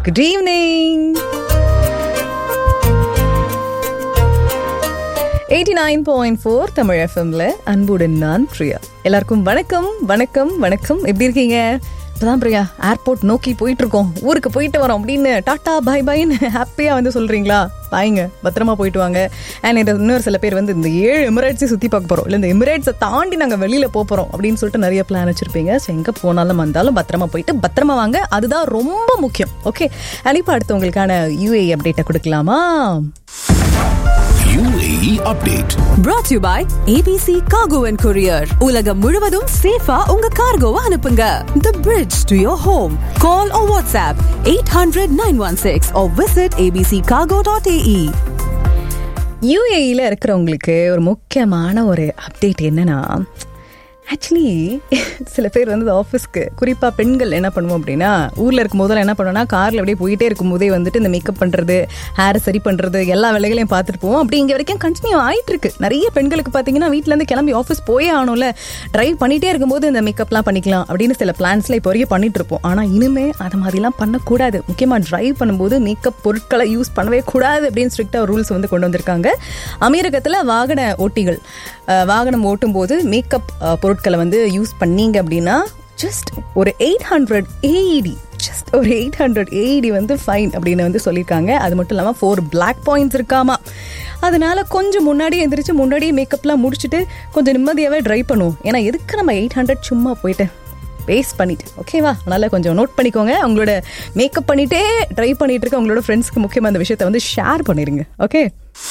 Good evening eighty nine point four Tamil எஃப்எம்ல அன்புடன் நான் பிரியா எல்லாருக்கும் வணக்கம் வணக்கம் வணக்கம் எப்படி இருக்கீங்க இப்பதான் பிரியா ஏர்போர்ட் நோக்கி போயிட்டு இருக்கோம் ஊருக்கு போயிட்டு வரோம் அப்படின்னு டாட்டா பை பைன்னு ஹாப்பியா வந்து சொல்றீங்களா பாய்ங்க பத்திரமா போயிட்டு வாங்க அண்ட் இன்னொரு சில பேர் வந்து இந்த ஏழு எமிரேட்ஸை சுத்தி பார்க்க போறோம் இல்லை இந்த எமிரேட்ஸை தாண்டி நாங்க வெளியில போக போறோம் அப்படின்னு சொல்லிட்டு நிறைய பிளான் வச்சிருப்பீங்க ஸோ எங்க போனாலும் வந்தாலும் பத்திரமா போயிட்டு பத்திரமா வாங்க அதுதான் ரொம்ப முக்கியம் ஓகே அண்ட் இப்போ அடுத்து உங்களுக்கான யூஏ அப்டேட்டை கொடுக்கலாமா UAE update. brought to you by ABC Cargo and Courier. உலகம் முழுவதும் சேஃபா உங்க கார்கோவை அனுப்புங்க. The bridge to your home. Call or WhatsApp 800-916 or visit abccargo.ae. யூஏஇல இருக்கிறவங்களுக்கு ஒரு முக்கியமான ஒரு அப்டேட் என்னன்னா ஆக்சுவலி சில பேர் வந்து ஆஃபீஸ்க்கு குறிப்பாக பெண்கள் என்ன பண்ணுவோம் அப்படின்னா ஊரில் இருக்கும் போதெல்லாம் என்ன பண்ணுவோம்னா காரில் அப்படியே போயிட்டே இருக்கும் போதே வந்துட்டு இந்த மேக்கப் பண்ணுறது ஹேர் சரி பண்ணுறது எல்லா வேலைகளையும் பார்த்துட்டு போவோம் அப்படி இங்கே வரைக்கும் கண்டினியூ ஆயிட்டு இருக்கு நிறைய பெண்களுக்கு பார்த்தீங்கன்னா வீட்டிலேருந்து கிளம்பி ஆஃபீஸ் போயே ஆகணும்ல ட்ரைவ் பண்ணிகிட்டே இருக்கும்போது இந்த மேக்கப்லாம் பண்ணிக்கலாம் அப்படின்னு சில பிளான்ஸ்லாம் இப்போ வரைக்கும் பண்ணிட்டு இருப்போம் ஆனால் இனிமே அது மாதிரிலாம் பண்ணக்கூடாது முக்கியமாக ட்ரைவ் பண்ணும்போது மேக்கப் பொருட்களை யூஸ் பண்ணவே கூடாது அப்படின்னு ஸ்ட்ரிக்டாக ரூல்ஸ் வந்து கொண்டு வந்திருக்காங்க அமீரகத்தில் வாகன ஓட்டிகள் அஹ், வாகனம் ஓட்டும் போது மேக்கப் அஹ், பொருட்களை வந்து யூஸ் பண்ணீங்க அப்படின்னா ஜஸ்ட் ஒரு எயிட் ஹண்ட்ரட் ஏஇடி ஜஸ்ட் ஒரு எயிட் ஹண்ட்ரட் ஏஇடி வந்து ஃபைன் அப்படின்னு வந்து சொல்லியிருக்காங்க அது மட்டும் இல்லாமல் ஃபோர் பிளாக் பாயிண்ட்ஸ் இருக்காமா அதனால கொஞ்சம் முன்னாடியே எந்திரிச்சு முன்னாடியே மேக்கப்லாம் முடிச்சுட்டு கொஞ்சம் நிம்மதியாகவே ட்ரை பண்ணுவோம் ஏன்னா எதுக்கு நம்ம எயிட் ஹண்ட்ரட் சும்மா போயிட்டு பேஸ் பண்ணிட்டு ஓகேவா அதனால கொஞ்சம் நோட் பண்ணிக்கோங்க உங்களோட மேக்கப் பண்ணிட்டே ட்ரை பண்ணிட்டு இருக்க உங்களோட ஃப்ரெண்ட்ஸ்க்கு முக்கியமாக அந்த விஷயத்தை வந்து ஷேர் பண்ணிடுங்க okay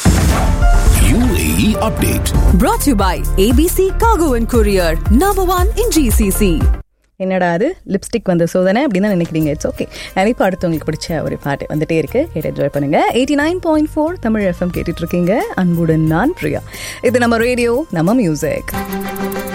UAE update. Brought to you by ABC Cargo and Courier. Number one in GCC. என்னடா அது லிப்ஸ்டிக் வந்த சோதனை அப்படின்னு தான் நினைக்கிறீங்க இட்ஸ் ஓகே இப்போ அடுத்து உங்களுக்கு பிடிச்ச ஒரு பாட்டு வந்துட்டே இருக்கு கேட்டு என்ஜாய் பண்ணுங்க eighty nine point four Tamil FM கேட்டுட்டு இருக்கீங்க அன்புடன் நான் பிரியா இது நம்ம ரேடியோ நம்ம மியூசிக்